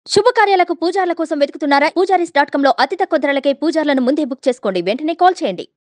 శుభకార్యాలకు పూజార్ల కోసం వెతుకుతున్నారా Poojaris dot com లో అతి తక్కువ ధరలకే పూజార్లను ముందే బుక్ చేసుకోండి వెంటనే కాల్ చేయండి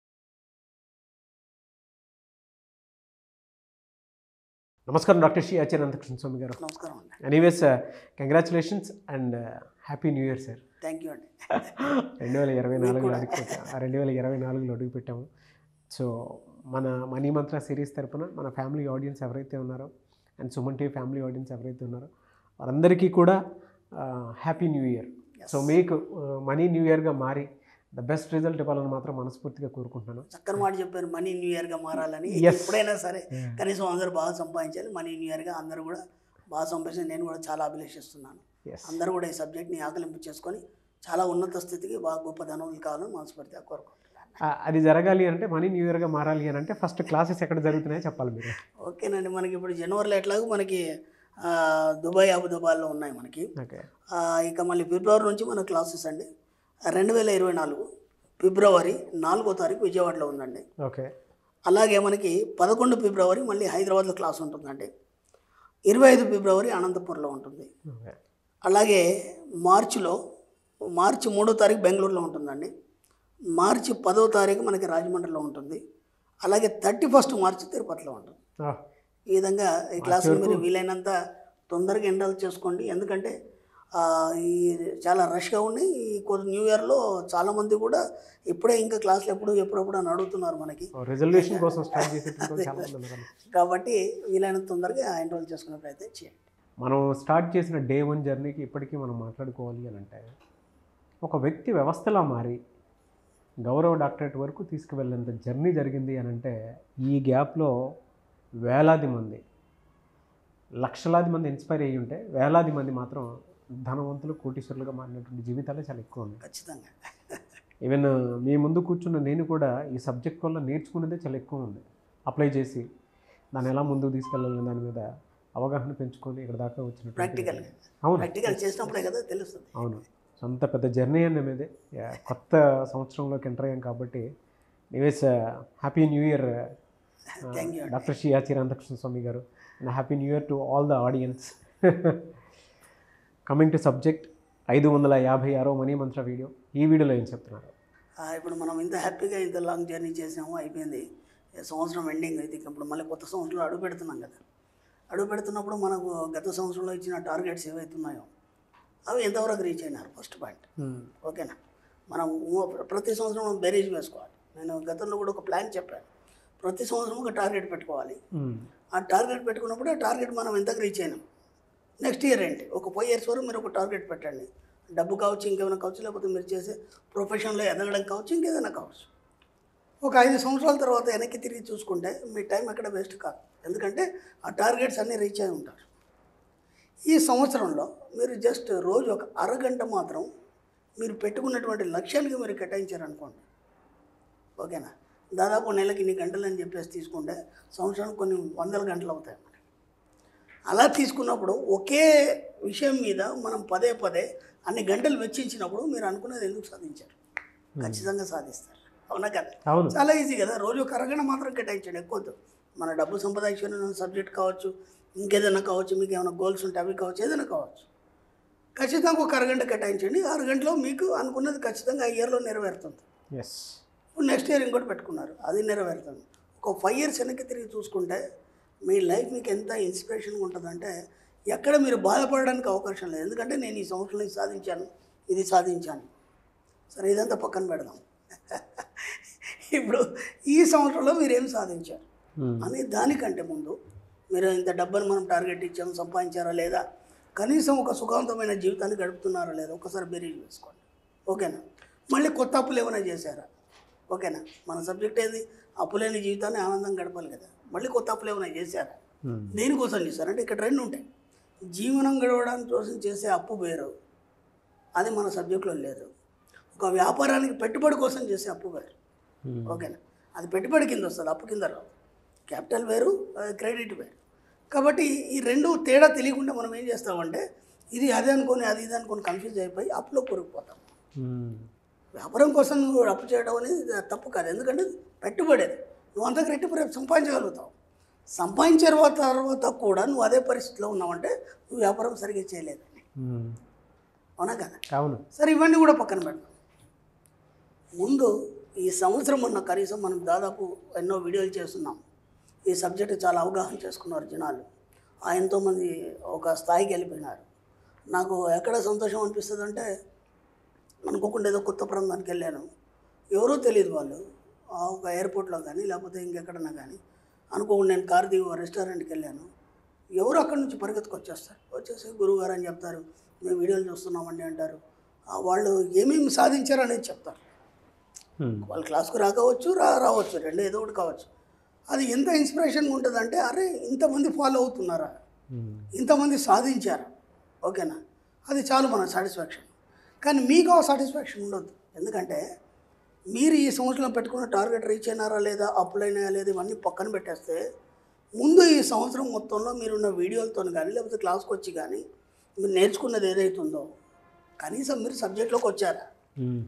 నమస్కారం డాక్టర్ శ్రీ ఆచార్య అనంతకృష్ణ స్వామి గారు నమస్కారం అండి anyways congratulations and happy new year sir thank you అండి రెండు వేల ఇరవై నాలుగులో కూడా. అడుగు రెండు వేల ఇరవై నాలుగులో అడుగు పెట్టాము సో మన మనీ మంత్ర సిరీస్ తరపున మన ఫ్యామిలీ ఆడియన్స్ ఎవరైతే ఉన్నారో and Suman TV family audiences ఎవరైతే ఉన్నారో వారందరికీ కూడా హ్యాపీ న్యూ ఇయర్ సో మీకు మనీ న్యూ ఇయర్గా మారి ద బెస్ట్ రిజల్ట్ ఇవ్వాలని మాత్రం మనస్ఫూర్తిగా కోరుకుంటున్నాను చక్కని మాట చెప్పారు మనీ న్యూ ఇయర్గా మారాలని Yes. ఎప్పుడైనా సరే కనీసం అందరూ బాగా సంపాదించాలి మనీ న్యూ ఇయర్గా అందరూ కూడా బాగా సంపాదించాలి నేను కూడా చాలా అభిలషిస్తున్నాను ఎస్ అందరూ కూడా ఈ సబ్జెక్ట్ని ఆకలింపు చేసుకొని చాలా ఉన్నత స్థితికి బాగా గొప్ప ధనవులు కావాలని మనస్ఫూర్తిగా కోరుకుంటున్నాను అది జరగాలి అంటే మనీ న్యూ ఇయర్గా మారాలి అని అంటే ఫస్ట్ క్లాసెస్ ఎక్కడ జరుగుతున్నాయో చెప్పాలి మీరు ఓకేనండి మనకి ఇప్పుడు జనవరిలో ఎట్లాగో మనకి ఆ, దుబాయ్ అబుదాబాద్లో ఉన్నాయి మనకి ఓకే ఆ, ఇక మళ్ళీ ఫిబ్రవరి నుంచి మన క్లాసెస్ అండి రెండు వేల ఇరవై నాలుగు ఫిబ్రవరి నాలుగో తారీఖు విజయవాడలో ఉందండి ఓకే అలాగే మనకి పదకొండు ఫిబ్రవరి మళ్ళీ హైదరాబాద్లో క్లాస్ ఉంటుందండి ఇరవై ఐదు ఫిబ్రవరి అనంతపూర్లో ఉంటుంది ఓకే అలాగే మార్చిలో మార్చి మూడో తారీఖు బెంగళూరులో ఉంటుందండి మార్చి పదో తారీఖు మనకి రాజమండ్రిలో ఉంటుంది అలాగే థర్టీ ఫస్ట్ మార్చి తిరుపతిలో ఉంటుంది Ah, ఈ విధంగా ఈ క్లాసులు మీరు వీలైనంత తొందరగా ఎండాల్ చేసుకోండి ఎందుకంటే ఆ, ఈ చాలా రష్గా ఉండి ఈ కొద్ది న్యూ ఇయర్లో చాలామంది కూడా ఇప్పుడే ఇంకా క్లాసులు ఎప్పుడు ఎప్పుడెప్పుడు అని అడుగుతున్నారు మనకి రిజల్యూషన్ కోసం స్టార్ట్ చేసేటప్పుడు చాలా మంది ఉన్నారు. కాబట్టి వీలైనంత తొందరగా ఎన్రోల్ చేసుకునే ప్రయత్నం చేయండి మనం స్టార్ట్ చేసిన డే వన్ జర్నీకి ఇప్పటికీ మనం మాట్లాడుకోవాలి అని అంటే ఒక వ్యక్తి వ్యవస్థలా మారి గౌరవ డాక్టరేట్ వరకు తీసుకువెళ్ళేంత జర్నీ జరిగింది అని అంటే ఈ గ్యాప్లో వేలాది మంది లక్షలాది మంది ఇన్స్పైర్ అయ్యి ఉంటే వేలాది మంది మాత్రం ధనవంతులు కోటీశ్వరులుగా మారినటువంటి జీవితాలే చాలా ఎక్కువ ఉన్నాయి ఖచ్చితంగా ఈవెన్ మీ ముందు కూర్చున్న నేను కూడా ఈ సబ్జెక్ట్ వల్ల నేర్చుకున్నదే చాలా ఎక్కువ ఉంది అప్లై చేసి దాన్ని ఎలా ముందుకు తీసుకెళ్ళాలని దాని మీద అవగాహన పెంచుకొని ఇక్కడ దాకా వచ్చినటువంటి ప్రాక్టికల్గా అవును ప్రాక్టికల్ చేసినప్పుడే కదా తెలుస్తుంది అవును సొంత పెద్ద జర్నీ అన్న మీదే యా, కొత్త సంవత్సరంలోకి ఎంటర్ అయ్యాం కాబట్టి anyways happy new year thank you doctor Shri Acharya Anantakrishna Swami గారు and happy new year to all the audiences coming to subject ఐదు వందల యాభై ఆరో మనీ మంత్ర వీడియో ఈ వీడియోలో ఏం చెప్తున్నారు ఇప్పుడు మనం ఇంత హ్యాపీగా ఇంత లాంగ్ జర్నీ చేసాము అయిపోయింది ఈ సంవత్సరం ఎండింగ్ అయితే ఇక ఇప్పుడు మళ్ళీ కొత్త సంవత్సరంలో అడుగు పెడుతున్నాం కదా అడుగు పెడుతున్నప్పుడు మనకు గత సంవత్సరంలో ఇచ్చిన టార్గెట్స్ ఏవైతే ఉన్నాయో అవి ఎంతవరకు రీచ్ అయినారు ఫస్ట్ పాయింట్ ఓకేనా మనం ఊ- ప్రతి సంవత్సరం మనం బెరీజ్ వేసుకోవాలి నేను గతంలో కూడా ఒక ప్లాన్ చెప్పాను ప్రతి సంవత్సరం ఒక టార్గెట్ పెట్టుకోవాలి ఆ టార్గెట్ పెట్టుకున్నప్పుడు ఆ టార్గెట్ మనం ఎంతకు రీచ్ అయినాం నెక్స్ట్ ఇయర్ ఏంటి ఒక ఫైవ్ ఇయర్స్ వరకు మీరు ఒక టార్గెట్ పెట్టండి డబ్బు కావచ్చు ఇంకేమైనా కావచ్చు లేకపోతే మీరు చేసే ప్రొఫెషన్లో ఎదగడం కావచ్చు ఇంకేదైనా కావచ్చు ఒక ఐదు సంవత్సరాల తర్వాత వెనక్కి తిరిగి చూసుకుంటే మీ టైం ఎక్కడ వేస్ట్ కాదు ఎందుకంటే ఆ టార్గెట్స్ అన్నీ రీచ్ అయి ఉంటారు ఈ సంవత్సరంలో మీరు జస్ట్ రోజు ఒక అరగంట మాత్రం మీరు పెట్టుకున్నటువంటి లక్ష్యాలకి మీరు కేటాయించారనుకోండి ఓకేనా దాదాపు నెలకి ఇన్ని గంటలు అని చెప్పేసి తీసుకుంటే సంవత్సరానికి కొన్ని వందల గంటలు అవుతాయి మనకి అలా తీసుకున్నప్పుడు ఒకే విషయం మీద మనం పదే పదే అన్ని గంటలు వెచ్చించినప్పుడు మీరు అనుకున్నది ఎందుకు సాధించారు ఖచ్చితంగా సాధిస్తారు అవునా కదా అవును చాలా ఈజీ కదా రోజు ఒక అరగంట మాత్రం కేటాయించండి ఎక్కువ వద్దు. మన డబ్బు సంపాదించిన సబ్జెక్ట్ కావచ్చు ఇంకేదైనా కావచ్చు మీకు ఏమైనా గోల్స్ ఉంటే అవి కావచ్చు ఏదైనా కావచ్చు ఖచ్చితంగా ఒక అరగంట కేటాయించండి ఆ అరగంటలో మీకు అనుకున్నది ఖచ్చితంగా ఆ ఇయర్లో నెరవేరుతుంది ఎస్ ఇప్పుడు నెక్స్ట్ ఇయర్ ఇంకోటి పెట్టుకున్నారు అది నెరవేరుతుంది ఒక ఫైవ్ ఇయర్స్ వెనక్కి తిరిగి చూసుకుంటే మీ లైఫ్ మీకు ఎంత ఇన్స్పిరేషన్గా ఉంటుందంటే ఎక్కడ మీరు బాధపడడానికి అవకాశం లేదు ఎందుకంటే నేను ఈ సంవత్సరంలో ఇది సాధించాను ఇది సాధించాను సరే ఇదంతా పక్కన పెడదాం ఇప్పుడు ఈ సంవత్సరంలో మీరు ఏం సాధించారు అని దానికంటే ముందు మీరు ఇంత డబ్బును మనం టార్గెట్ ఇచ్చాము సంపాదించారా లేదా కనీసం ఒక సుఖవంతమైన జీవితాన్ని గడుపుతున్నారా లేదా ఒకసారి బెరీజ్ వేసుకోండి ఓకేనా మళ్ళీ కొత్త అప్పులు ఏమైనా చేశారా ఓకేనా మన సబ్జెక్ట్ ఏది అప్పులేని జీవితాన్ని ఆనందం గడపాలి కదా మళ్ళీ కొత్త అప్పులు ఏమైనా చేశారా దేనికోసం చేశారు అంటే ఇక్కడ రెండు ఉంటాయి జీవనం గడవడానికి కోసం చేసే అప్పు వేరు అది మన సబ్జెక్ట్లో లేదు ఒక వ్యాపారానికి పెట్టుబడి కోసం చేసే అప్పు వేరు ఓకేనా అది పెట్టుబడి కింద వస్తుంది అప్పు కింద రావు క్యాపిటల్ వేరు క్రెడిట్ వేరు కాబట్టి ఈ రెండు తేడా తెలియకుండా మనం ఏం చేస్తామంటే ఇది అదే అనుకొని అది ఇది అనుకొని కన్ఫ్యూజ్ అయిపోయి అప్పులో కొరికిపోతాం వ్యాపారం కోసం నువ్వు అప్పు చేయడం అనేది తప్పు కాదు ఎందుకంటే పెట్టుబడి అది నువ్వు అంతకు రెట్టింపు రేపు సంపాదించగలుగుతావు సంపాదించిన తర్వాత తర్వాత కూడా నువ్వు అదే పరిస్థితిలో ఉన్నావంటే నువ్వు వ్యాపారం సరిగ్గా చేయలేదు అవునా కదా అవును సరే ఇవన్నీ కూడా పక్కన పెడతాం ముందు ఈ సంవత్సరం ఉన్న కనీసం మనం దాదాపు ఎన్నో వీడియోలు చేస్తున్నాం ఈ సబ్జెక్ట్ చాలా అవగాహన చేసుకున్నారు జనాలు ఆ ఎంతోమంది ఒక స్థాయికి వెళ్ళిపోయినారు నాకు ఎక్కడ సంతోషం అనిపిస్తుంది అంటే అనుకోకుండా ఏదో కొత్త ప్రాంతానికి వెళ్ళాను ఎవరో తెలియదు వాళ్ళు ఆ ఒక ఎయిర్పోర్ట్లో కానీ లేకపోతే ఇంకెక్కడన్నా కానీ అనుకోకుండా నేను కార్ దిగి ఒక రెస్టారెంట్కి వెళ్ళాను ఎవరు అక్కడి నుంచి పరిగెత్తుకు వచ్చేస్తారు వచ్చేసి గురువు గారు అని చెప్తారు మేము వీడియోలు చూస్తున్నామండి అంటారు ఆ వాళ్ళు ఏమేమి సాధించారు అనేది చెప్తారు ఉమ్. వాళ్ళు క్లాస్కు రాకపోవచ్చు రా రావచ్చు రెండు ఏదో ఒకటి కావచ్చు అది ఎంత ఇన్స్పిరేషన్గా ఉంటుందంటే అరే ఇంతమంది ఫాలో అవుతున్నారా ఉమ్. ఇంతమంది సాధించారు ఓకేనా అది చాలు మన సాటిస్ఫాక్షన్ కానీ మీకు ఆ సాటిస్ఫాక్షన్ ఉండొద్దు ఎందుకంటే మీరు ఈ సంవత్సరం పెట్టుకున్న టార్గెట్ రీచ్ అయినారా లేదా అప్పులైనా లేదా ఇవన్నీ పక్కన పెట్టేస్తే ముందు ఈ సంవత్సరం మొత్తంలో మీరున్న వీడియోలతో కానీ లేకపోతే క్లాస్కి వచ్చి కానీ మీరు నేర్చుకున్నది ఏదైతే ఉందో కనీసం మీరు సబ్జెక్ట్లోకి వచ్చారా ఉమ్.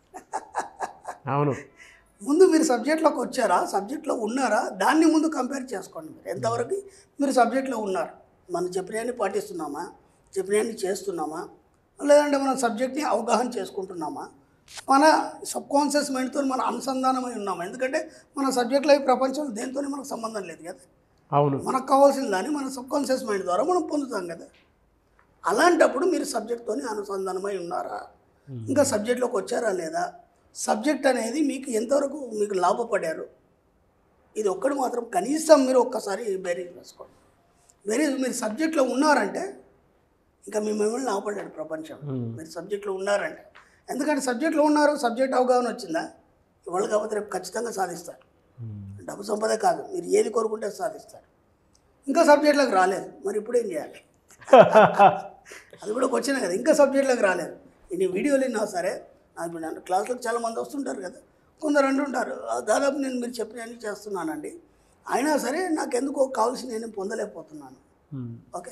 అవును ముందు మీరు సబ్జెక్ట్లోకి వచ్చారా సబ్జెక్ట్లో ఉన్నారా దాన్ని ముందు కంపేర్ చేసుకోండి మీరు ఎంతవరకు మీరు సబ్జెక్ట్లో ఉన్నారు మనం చెప్పినవన్నీ పాటిస్తున్నామా చెప్పినవన్నీ చేస్తున్నామా లేదంటే మనం సబ్జెక్ట్ని అవగాహన చేసుకుంటున్నామా మన సబ్ కాన్షియస్ మైండ్తో మనం అనుసంధానమై ఉన్నామా ఎందుకంటే మన సబ్జెక్ట్లో ఈ ప్రపంచం దేంతో మనకు సంబంధం లేదు కదా అవును మనకు కావాల్సిన దాన్ని మన సబ్ కాన్షియస్ మైండ్ ద్వారా మనం పొందుతాం కదా అలాంటప్పుడు మీరు సబ్జెక్ట్తోని అనుసంధానమై ఉన్నారా ఇంకా సబ్జెక్ట్లోకి వచ్చారా లేదా సబ్జెక్ట్ అనేది మీకు ఎంతవరకు మీకు లాభపడారు ఇది ఒక్కటి మాత్రం కనీసం మీరు ఒక్కసారి బేరీజ్ వేసుకోండి బేరీజ్ మీరు సబ్జెక్ట్లో ఉన్నారంటే ఇంకా మీ మిమ్మల్ని లాభపడాడు ప్రపంచం Hmm. మీరు సబ్జెక్ట్లో ఉన్నారంటే ఎందుకంటే సబ్జెక్ట్లో ఉన్నారు సబ్జెక్ట్ అవగాహన వచ్చిందా ఇవాళ కాకపోతే రేపు ఖచ్చితంగా సాధిస్తారు ఉమ్. డబ్బు సంపదే కాదు మీరు ఏది కోరుకుంటే అది సాధిస్తారు ఇంకా సబ్జెక్టులకు రాలేదు మరి ఇప్పుడు ఏం చేయాలి అది కూడా వచ్చినా కదా ఇంకా సబ్జెక్టులకు రాలేదు ఇన్ని వీడియోలు విన్నా సరే నాకు ఇప్పుడు నన్ను క్లాసులకు చాలా మంది వస్తుంటారు కదా కొందరు అంటుంటారు "ఆ, దాదాపు నేను మీరు చెప్పినవన్నీ చేస్తున్నానండి అయినా సరే నాకు ఎందుకో కావాల్సిన నేను పొందలేకపోతున్నాను ఉమ్. ఓకే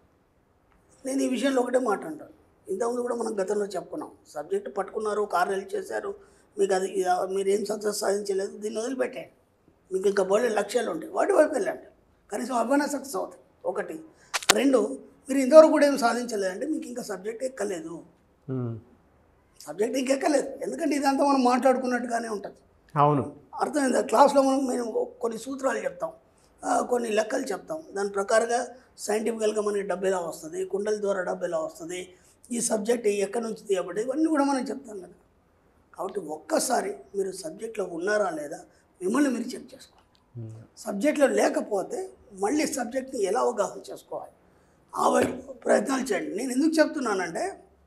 నేను ఈ విషయంలో ఒకటే మాట అంటాను ఇంతకుముందు కూడా మనం గతంలో చెప్పుకున్నాం సబ్జెక్ట్ పట్టుకున్నారు కారు హెల్ప్ చేశారు మీకు అది ఇది మీరు ఏం సక్సెస్ సాధించలేదు దీన్ని వదిలిపెట్టండి మీకు ఇంకా బోలే లక్ష్యాలు ఉంటాయి వాటి వైపు వెళ్ళండి కనీసం అవైనా సక్సెస్ అవుతాయి ఒకటి రెండు మీరు ఇంతవరకు కూడా ఏం సాధించలేదంటే మీకు ఇంకా సబ్జెక్ట్ ఎక్కలేదు ఉమ్. సబ్జెక్ట్ ఇంకెక్కలేదు ఎందుకంటే ఇదంతా మనం మాట్లాడుకున్నట్టుగానే ఉంటుంది అవును అర్థమైందా క్లాస్లో మనం మేము కొన్ని సూత్రాలు చెప్తాం ఆ, కొన్ని లెక్కలు చెప్తాం దాని ప్రకారంగా సైంటిఫికల్గా మనకి డబ్బు ఎలా వస్తుంది కుండల ద్వారా డబ్బు ఎలా వస్తుంది ఈ సబ్జెక్ట్ ఎక్కడి నుంచి తీయబడి ఇవన్నీ కూడా మనం చెప్తాం కదా కాబట్టి ఒక్కసారి మీరు సబ్జెక్ట్లో ఉన్నారా లేదా మిమ్మల్ని మీరు చెక్ చేసుకోండి ఉమ్. సబ్జెక్ట్లో లేకపోతే మళ్ళీ సబ్జెక్ట్ని ఎలా అవగాహన చేసుకోవాలి ఆ వైపు ప్రయత్నాలు చేయండి నేను ఎందుకు చెప్తున్నానంటే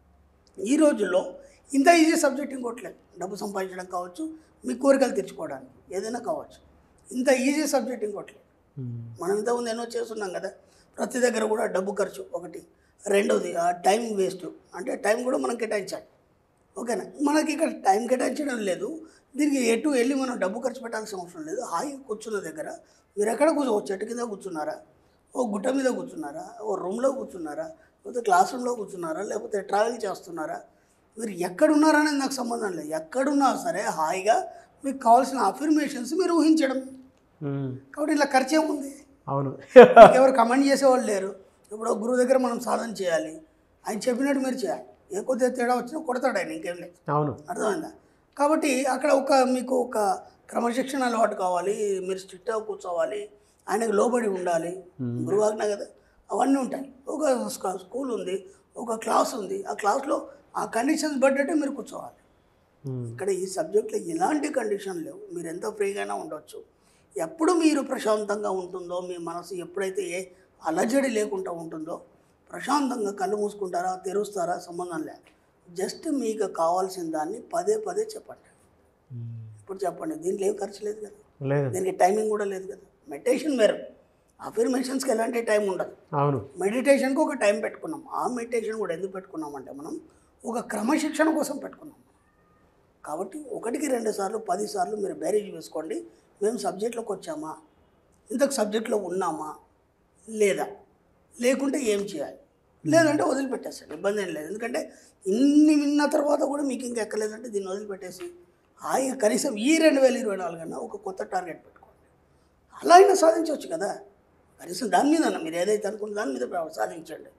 ఈ రోజుల్లో ఇంత ఈజీ సబ్జెక్ట్ ఇంకోట్లేదు డబ్బు సంపాదించడం కావచ్చు మీ కోరికలు తెచ్చుకోవడానికి ఏదైనా కావచ్చు ఇంత ఈజీ సబ్జెక్ట్ ఇంకోట్లేదు ఉమ్. మనం ఇంతకుముందు ఎన్నో చేస్తున్నాం కదా ప్రతి దగ్గర కూడా డబ్బు ఖర్చు ఒకటి రెండోది ఆ టైం వేస్ట్ అంటే టైం కూడా మనం కేటాయించాలి ఓకేనా మనకి ఇక్కడ టైం కేటాయించడం లేదు దీనికి ఎటు వెళ్ళి మనం డబ్బు ఖర్చు పెట్టాల్సిన అవసరం లేదు హాయిగా కూర్చున్న దగ్గర మీరు ఎక్కడ కూర్చో ఓ చెట్టు కింద కూర్చున్నారా ఓ గుట్ట మీద కూర్చున్నారా ఓ రూమ్లో కూర్చున్నారా లేకపోతే క్లాస్ రూమ్లో కూర్చున్నారా లేకపోతే ట్రావెల్ చేస్తున్నారా మీరు ఎక్కడున్నారనేది నాకు సంబంధం లేదు ఎక్కడున్నా సరే హాయిగా మీకు కావాల్సిన అఫర్మేషన్స్ మీరు ఊహించడం ఉమ్. కాబట్టి ఇలా ఖర్చు ఏముంది అవును మీకు ఎవరు కమెంట్ చేసేవాళ్ళు లేరు ఇప్పుడు ఒక గురువు దగ్గర మనం సాధన చేయాలి ఆయన చెప్పినట్టు మీరు చేయాలి ఏ కొద్దిగా తేడా వచ్చినా కొడతాడు ఆయన ఇంకేం లేదు అవును అర్థమైందా కాబట్టి అక్కడ ఒక మీకు ఒక క్రమశిక్షణ అలవాటు కావాలి మీరు స్ట్రిక్ట్గా కూర్చోవాలి ఆయనకు లోబడి ఉండాలి గురువాజ్ఞ కదా అవన్నీ ఉంటాయి ఒక స్క- స్కూల్ ఉంది ఒక క్లాస్ ఉంది ఆ క్లాస్లో ఆ కండిషన్స్ బడ్డట్టే మీరు కూర్చోవాలి ఉమ్. ఇక్కడ ఈ సబ్జెక్ట్లో ఎలాంటి కండిషన్ లేవు మీరు ఎంత ఫ్రీగానే ఉండొచ్చు ఎప్పుడు మీరు ప్రశాంతంగా ఉంటుందో మీ మనసు ఎప్పుడైతే ఏ అలజడి లేకుండా ఉంటుందో ప్రశాంతంగా కళ్ళు మూసుకుంటారా తెరుస్తారా సంబంధం లేదు జస్ట్ మీకు కావాల్సిన దాన్ని పదే పదే చెప్పండి ఉమ్. ఇప్పుడు చెప్పండి దీంట్లో ఏం ఖర్చు లేదు కదా లేదు దీనికి టైమింగ్ కూడా లేదు కదా మెడిటేషన్ వేరు అఫర్మేషన్స్కి ఎలాంటి టైం ఉండదు అవును మెడిటేషన్కి ఒక టైం పెట్టుకున్నాం ఆ మెడిటేషన్ కూడా ఎందుకు పెట్టుకున్నామంటే మనం ఒక క్రమశిక్షణ కోసం పెట్టుకున్నాం కాబట్టి ఒకటికి రెండు సార్లు పది సార్లు మీరు బేరేజ్ వేసుకోండి మేము సబ్జెక్ట్లోకి వచ్చామా ఇంతకు సబ్జెక్ట్లో ఉన్నామా లేదా లేకుంటే ఏం చేయాలి లేదంటే వదిలిపెట్టేస్తాడు ఇబ్బంది ఏం లేదు ఎందుకంటే ఇన్ని విన్న తర్వాత కూడా మీకు ఇంకా ఎక్కలేదంటే దీన్ని వదిలిపెట్టేసి హాయిగా కనీసం ఈ రెండు వేల ఇరవై నాలుగు అన్నా ఒక కొత్త టార్గెట్ పెట్టుకోండి అలా అయినా సాధించవచ్చు కదా కనీసం దాని మీద మీరు ఏదైతే అనుకుంటే దాని మీద ప్ర- సాధించండి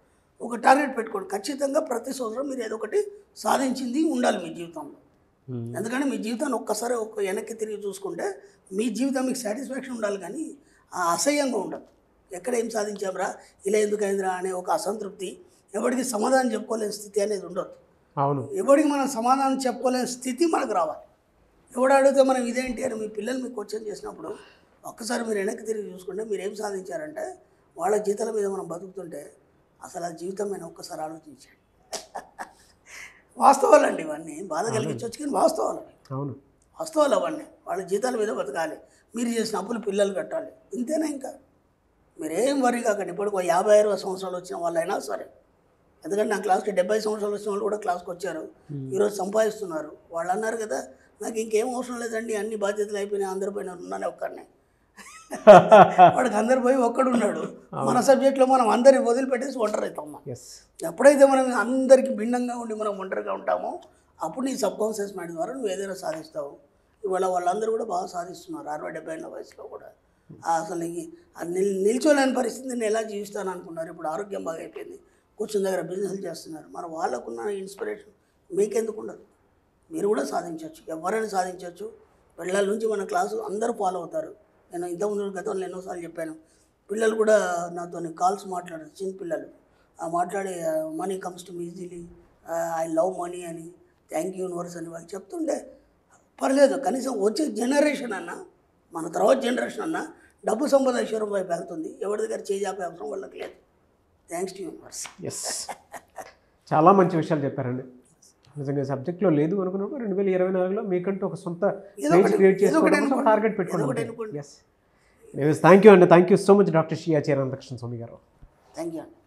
ఒక టార్గెట్ పెట్టుకోండి ఖచ్చితంగా ప్రతి సంవత్సరం మీరు ఏదో ఒకటి సాధించింది ఉండాలి మీ జీవితంలో ఉమ్. ఎందుకంటే మీ జీవితాన్ని ఒక్కసారి ఒక వెనక్కి తిరిగి చూసుకుంటే మీ జీవితం మీకు సాటిస్ఫాక్షన్ ఉండాలి కానీ ఆ అసహ్యంగా ఉండదు ఎక్కడ ఏం సాధించాంరా ఇలా ఎందుకు అయిందిరా అనే ఒక అసంతృప్తి ఎవరికి సమాధానం చెప్పుకోలేని స్థితి అనేది ఉండదు అవును ఎవరికి మనం సమాధానం చెప్పుకోలేని స్థితి మనకు రావాలి ఎవడు అడిగితే మనం ఇదేంటి అని మీ పిల్లలు మీకు క్వశ్చన్ చేసినప్పుడు ఒక్కసారి మీరు వెనక్కి తిరిగి చూసుకుంటే మీరు ఏం సాధించారంటే వాళ్ళ జీతాల మీద మనం బతుకుతుంటే అసలు ఆ జీవితం మీద ఒక్కసారి ఆలోచించండి వాస్తవాలండి ఇవన్నీ బాధ కలిగించవచ్చు కానీ వాస్తవాలు అవి. అవును వాస్తవాలు అవన్నీ వాళ్ళ జీతాల మీద బతకాలి మీరు చేసిన అప్పులు పిల్లలు కట్టాలి ఇంతేనా ఇంకా మీరేం వరి కాకండి ఇప్పుడు ఒక యాభై అరవై సంవత్సరాలు వచ్చిన వాళ్ళైనా సరే ఎందుకంటే నా క్లాస్కి డెబ్బై సంవత్సరాలు వచ్చిన వాళ్ళు కూడా క్లాస్కి వచ్చారు ఈరోజు సంపాదిస్తున్నారు వాళ్ళు అన్నారు కదా నాకు ఇంకేం అవసరం లేదండి అన్ని బాధ్యతలు అయిపోయినాయి అందరి పైన ఉన్నానే ఒక్కడిని వాడికి అందరు పోయి ఒక్కడు ఉన్నాడు మన సబ్జెక్ట్లో మనం అందరిని వదిలిపెట్టేసి ఒంటరి అవుతాం మనం. ఎస్ ఎప్పుడైతే మనం అందరికీ భిన్నంగా ఉండి మనం ఒంటరిగా ఉంటామో అప్పుడు నీ సబ్ కాన్షియస్ మైండ్ ద్వారా నువ్వు ఏదైనా సాధిస్తావు ఇవాళ వాళ్ళందరూ కూడా బాగా సాధిస్తున్నారు అరవై డెబ్బై ఏళ్ళ వయసులో కూడా ఆ అసలు ఈ ఆ నిల్ నిల్చోలేని పరిస్థితి నేను ఎలా జీవిస్తాను అనుకున్నారు ఇప్పుడు ఆరోగ్యం బాగా అయిపోయింది కూర్చుని దగ్గర బిజినెస్ చేస్తున్నారు మరి వాళ్ళకున్న ఇన్స్పిరేషన్ మీకెందుకు ఉండదు మీరు కూడా సాధించవచ్చు ఎవరైనా సాధించవచ్చు పిల్లల నుంచి మన క్లాసు అందరూ ఫాలో అవుతారు నేను ఇంతకుముందు గతంలో ఎన్నోసార్లు చెప్పాను పిల్లలు కూడా నాతో కాల్స్ మాట్లాడారు చిన్న పిల్లలు ఆ మాట్లాడే money comes to easily I love money అని థ్యాంక్ యూ యూనివర్స్ అని వాళ్ళు చెప్తుండే పర్లేదు కనీసం వచ్చే జనరేషన్ అన్న మన తర్వాత జనరేషన్ అన్న డబ్బు సంపద ఐశ్వర్యం వైపు వెళ్తుంది ఎవరి దగ్గర చేయి ఆపే అవసరం వాళ్ళకి లేదు థ్యాంక్స్ టు యూనివర్స్ ఎస్ చాలా మంచి విషయాలు చెప్పారండి నిజంగా సబ్జెక్ట్లో లేదు అనుకున్నప్పుడు రెండు వేల ఇరవై నాలుగులో మీకంటూ ఒక సొంత ఏదో పేజ్ ఒకటి- క్రియేట్ ఏదో ఒకటి చేసుకోవడం అనుకోండి. టార్గెట్ ఏదో ఒకటి పెట్టుకోండి అనుకోండి. ఎస్ థ్యాంక్ యూ అండి thank you so much doctor షియా చీరాంతకృష్ణ స్వామి గారు థ్యాంక్ యూ అండి